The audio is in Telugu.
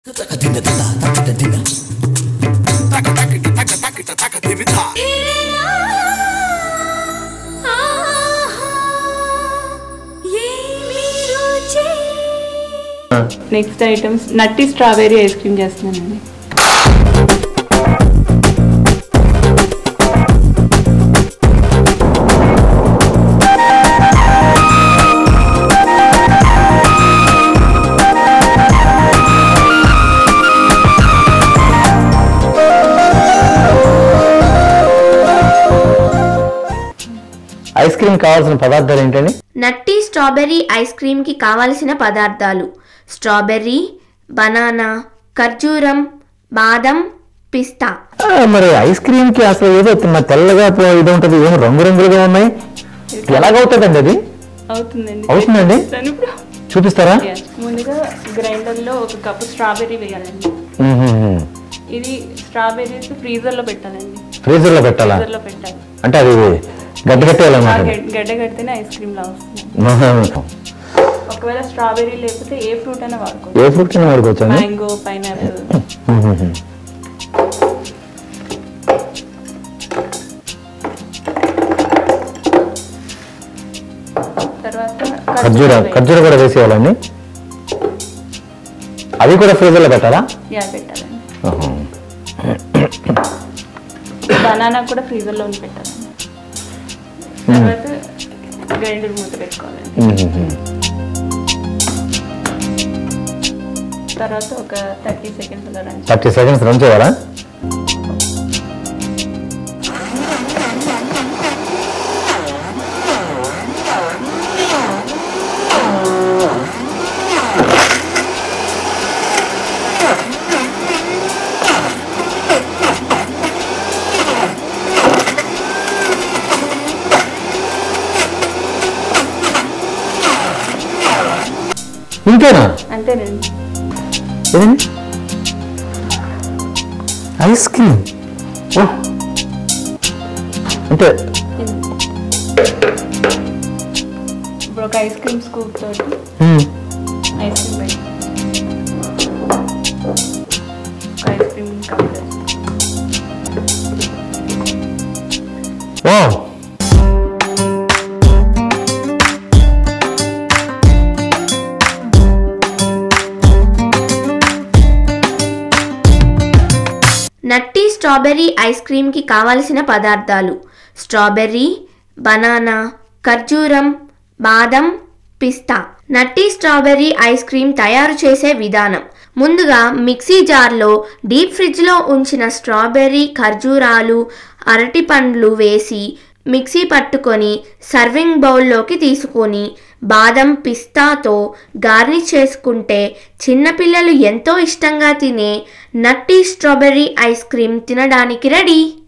Next items nutty strawberry ice cream చేస్తున్నానండి ఐస్ క్రీమ్ కావాల్సిన పదార్థాలు ఏంటండి నట్టి స్ట్రాబెర్రీ ఐస్ క్రీమ్కి కావలసిన పదార్థాలు స్ట్రాబెర్రీ బనానా ఖర్జూరం బాదం పిస్తా ఆ, మరి ఐస్ క్రీమ్ కి అసలు ఏదో మరి తెల్లగా పో- ఇది ఉంటుంది ఏమో రంగురంగులుగా ఉన్నాయి ఎలాగవుతుందండి అది అవుతుందండి అవుతుందండి? చేస్తాను ఇప్పుడు. చూపిస్తారా Yes. ముందుగా గ్రైండర్ లో ఒక కప్పు స్ట్రాబెర్రీ వేయాలండి మ్మ్. ఇది స్ట్రాబెర్రీస్ ఫ్రీజర్ లో పెట్టాలండి ఫ్రీజర్ లో పెట్టాలా ఫ్రీజర్ లో పెట్టాలి అంటే అది గడ్డ ఆ కట్టేయాలన్నమాట గడ్- గడ్డ కడితేనే ఐస్ క్రీమ్ లా వస్తుంది మ్మ్. ఒకవేళ స్ట్రాబెర్రీ లేకపోతే ఏ ఫ్రూట్ అయినా వాడుకోవచ్చు ఏ ఫ్రూట్ కింద వాడుకోవచ్చండి మ్యాంగో పైనాపిల్ మ్మ్. తర్వాత ఖర్జూర ఖర్జూరం ఖర్జూర కూడా వేసేయాలండి అవి కూడా ఫ్రీజర్ లో పెట్టాలా యా పెట్టాలండి ఆహా. బనానా కూడా ఫ్రీజర్ లో ఉండి పెట్టాలండి తర్వాత గ్రైండర్ మూత పెట్టుకోవాలండి మ్మ్. తర్వాత ఒక థర్టీ సెకండ్స్ అలా రన్ థర్టీ సెకండ్స్ రన్ చేయాలా ఇంతేనా అంతేనండి ఏదండి ఐస్ క్రీమ్ ఓ అంటే ఇప్పుడు ఒక ఐస్ క్రీమ్ స్కూప్ తోటి మ్మ్. ఐస్ క్రీమ్ పెట్టి ఒక ఐస్ క్రీమ్ కప్ ఓ నట్టి స్ట్రాబెర్రీ ఐస్ క్రీమ్కి కావలసిన పదార్థాలు స్ట్రాబెర్రీ బనానా ఖర్జూరం బాదం పిస్తా నట్టి స్ట్రాబెర్రీ ఐస్ క్రీమ్ తయారు చేసే విధానం ముందుగా మిక్సీ జార్లో డీప్ ఫ్రిడ్జ్లో ఉంచిన స్ట్రాబెర్రీ ఖర్జూరాలు అరటి పండ్లు వేసి మిక్సీ పట్టుకొని సర్వింగ్ బౌల్లోకి తీసుకొని బాదం పిస్తాతో గార్నిష్ చేసుకుంటే చిన్నపిల్లలు ఎంతో ఇష్టంగా తినే నట్టి స్ట్రాబెర్రీ ఐస్ క్రీమ్ తినడానికి రెడీ